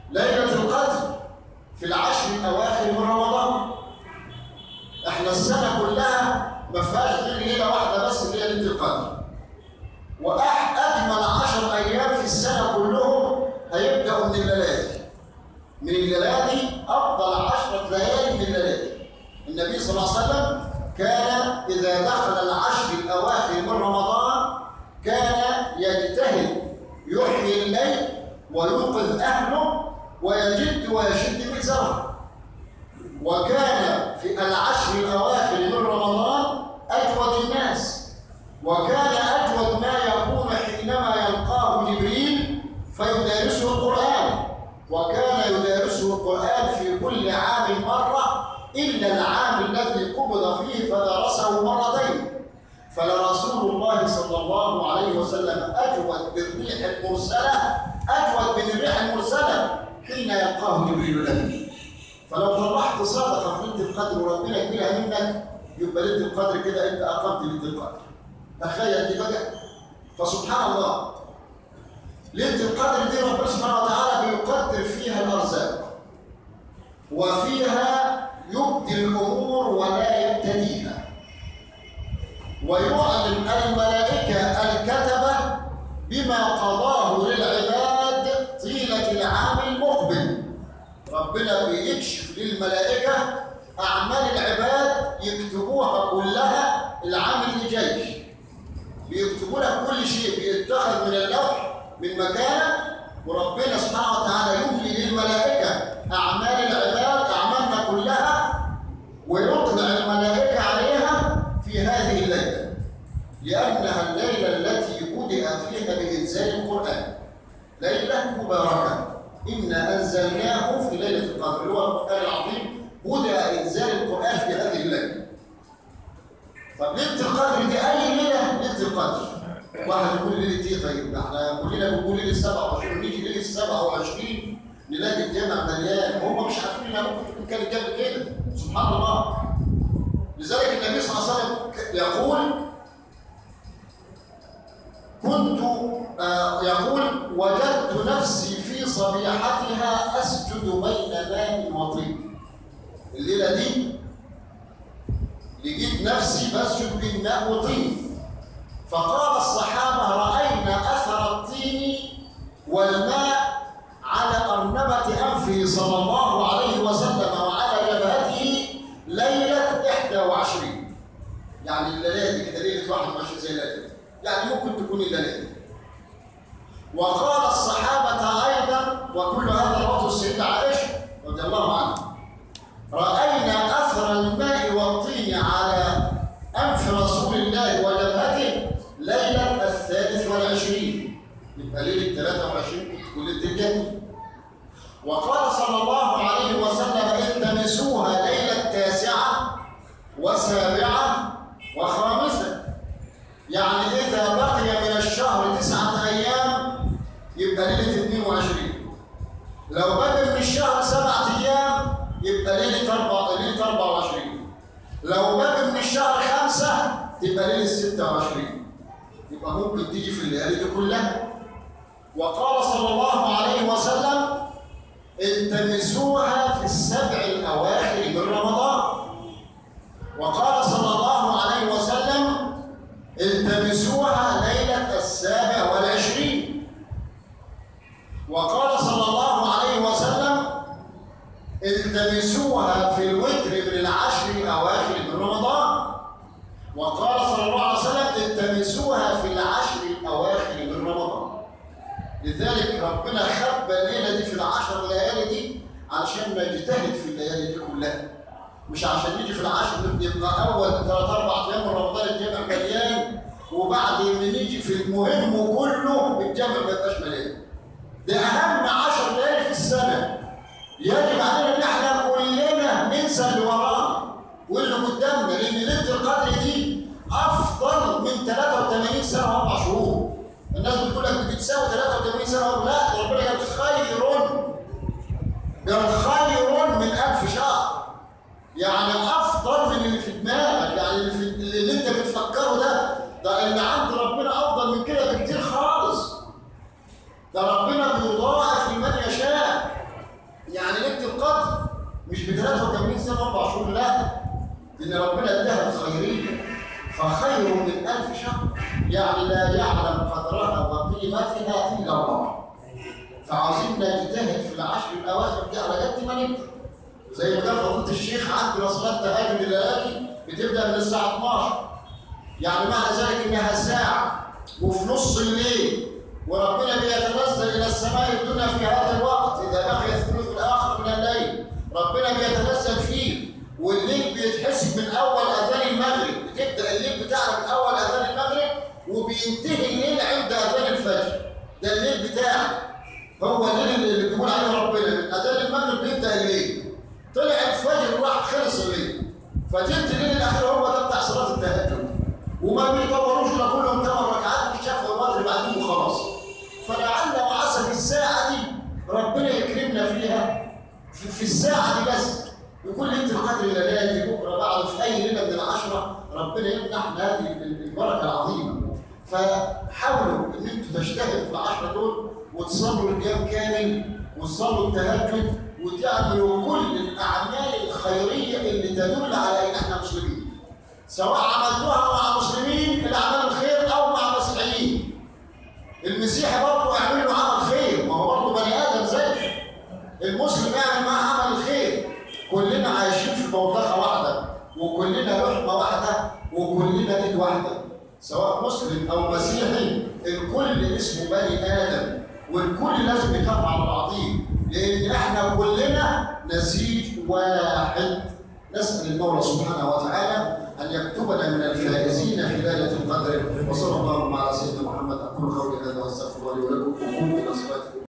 ليلة القدر في العشر الأواخر من رمضان احنا السنة كلها ما فيهاش غير ليلة واحدة بس اللي هي ليلة القدر وأجمل عشر أيام في السنة كلهم هيبدأوا من الليالي من الليالي أفضل عشرة ليالي من الليالي النبي صلى الله عليه وسلم كان إذا دخل العشر الأواخر من رمضان كان يجتهد يحيي الليل ويوقظ أهله ويجد ويشد ميزره وكان في العشر الأواخر من رمضان أجود الناس وكان أجود ما يكون حينما يلقاه جبريل فيدارسه القرآن وكان يدارسه القرآن في كل عام مرة إلا العام الذي قبض فيه فدرسه مرتين فلرسول الله صلى الله عليه وسلم أجود بالريح المرسلة أجود من الريح المرسلة حين يلقاه جبريل له فلو طلعت صدقة في ليلة القدر وربنا يجيلها منك يبقى ليلة القدر كده أنت أقمت ليلة القدر تخيل دي بقى فسبحان الله ليلة القدر دي ربنا سبحانه وتعالى بيقدر فيها الأرزاق وفيها يبدي الأمور ولا يبتديها ويعلم الملائكة الكتبة بما قضاه للعباد طيلة العام المقبل ربنا بيكشف للملائكة أعمال العباد يكتبوها كلها العام اللي جاي بيكتبوا لك كل شيء بيتخذ من اللوح من مكانه وربنا سبحانه وتعالى يملي للملائكة أعمال العباد أعمالنا كلها ويطلع الملائكة عليها في هذه الليلة لأنها الليلة التي بدأ فيها بإنزال القرآن ليلة مباركة إنا أنزلناه في ليلة القدر اللي هو القرآن العظيم بدأ إنزال القرآن في هذه الليلة طب ليلة القدر دي أي ليلة؟ ليلة القدر واحد يقول ليلة إيه طيب؟ احنا كلنا بنقول ليلة 27 ونيجي ليلة 27 نلاقي الجامع مليان وهم مش عارفين انها ممكن تكون كانت جنب كده سبحان الله لذلك النبي صلى الله عليه وسلم يقول كنت آه يقول وجدت نفسي في صبيحتها اسجد بين ماء وطين الليله دي لقيت نفسي بسجد بين ماء وطين فقال الصحابه راينا اثر الطين والماء على أرنبة أنفه صلى الله عليه وسلم وعلى جبهته ليلة 21 يعني الليلة دي كده ليلة 21 زي الليلة يعني ممكن تكون الليلة دي وقال الصحابة أيضا وكل هذا رواه السيدة عائشة رضي الله عنها رأينا أثر الماء والطين على أنف رسول الله وجبهته ليلة الثالث والعشرين يبقى ليلة 23 تكون ليلة الجنة وقال صلى الله عليه وسلم التمسوها ليلة تاسعة وسابعة وخامسة يعني إذا بقي من الشهر تسعة أيام يبقى ليلة 22 لو بقي من الشهر سبعة أيام يبقى ليلة أربعة ليلة 24 لو بقي من الشهر خمسة تبقى ليلة 26 يبقى ممكن تيجي في الليالي دي كلها وقال صلى الله عليه وسلم التمسوها في السبع الأواخر من رمضان وقال صلى الله عليه وسلم التمسوها ليلة السابع والعشرين وقال صلى الله عليه وسلم التمسوها في الوتر من العشر الأواخر من رمضان وقال صلى الله عليه وسلم التمسوها في العشر الأواخر من رمضان لذلك ربنا خبى الليله دي في العشر ليالي دي علشان نجتهد في الليالي دي كلها مش عشان نيجي في العشر يبقى اول ثلاث اربع ايام من رمضان الجامع مليان وبعد ما نيجي في المهم كله الجامع ما يبقاش مليان ده اهم عشر ليالي في السنه يجب علينا ان احنا كلنا ننسى اللي ورانا واللي قدامنا لان ليله القدر دي افضل من 83 سنه واربع شهور الناس بتقول لك بتساوي 83 سنه لا ربنا قال خير قال خير من 1000 شهر يعني افضل من اللي في دماغك يعني اللي, في اللي انت بتفكره ده ده اللي عند ربنا افضل من كده بكتير خالص ده ربنا بيضاعف لمن يشاء ان ربنا اداها الخيريه فخير من ألف شهر يعني لا يعلم قدرها وقيمتها الا الله فعاوزين نجتهد في العشر الاواخر دي على قد ما نقدر زي ما قال فضيله الشيخ عندنا صلاه تهاجد الليالي بتبدا من الساعه 12 يعني معنى ذلك انها ساعه وفي نص الليل وربنا بيتنزل الى السماء الدنيا في هذا الوقت اذا بقي الثلث الاخر من الليل ربنا بيتنزل فيه والليل بيتحسب من اول اذان المغرب بتبدا الليل بتاعنا من اول اذان المغرب وبينتهي الليل عند اذان الفجر ده الليل بتاعك هو الليل اللي بيقول عليه ربنا من اذان المغرب بيبدا الليل طلع الفجر وراح خلص الليل فتلت الليل الاخير هو ده بتاع صلاه التهجد وما بيطولوش الا كلهم ثمان ركعات والشفع والوتر بعدين وخلاص فلعل وعسى في الساعه دي ربنا يكرمنا فيها في, في الساعه دي بس يكون ليله القدر الليالي بكره بعد في اي ليله من العشره ربنا يمنحنا هذه البركه العظيمه فحاولوا ان انتم تجتهدوا في العشره دول وتصلوا القيام كامل وتصلوا التهجد وتعملوا كل الاعمال الخيريه اللي تدل على ان احنا مسلمين سواء عملتوها مع مسلمين الاعمال الخير او مع مسيحيين المسيحي برضه يعمل له عمل خير ما هو برضه بني ادم زيه المسلم يعمل معاه عمل خير كلنا عايشين في بوتقه واحده وكلنا لحمه واحده وكلنا ايد واحده سواء مسلم او مسيحي الكل اسمه بني ادم والكل لازم يخاف على بعضيه لان احنا كلنا نسيج واحد نسال المولى سبحانه وتعالى ان يكتبنا من الفائزين في ليله القدر وصلى الله على سيدنا محمد اقول قولي هذا واستغفر الله لي ولكم وقوموا الى صلاتكم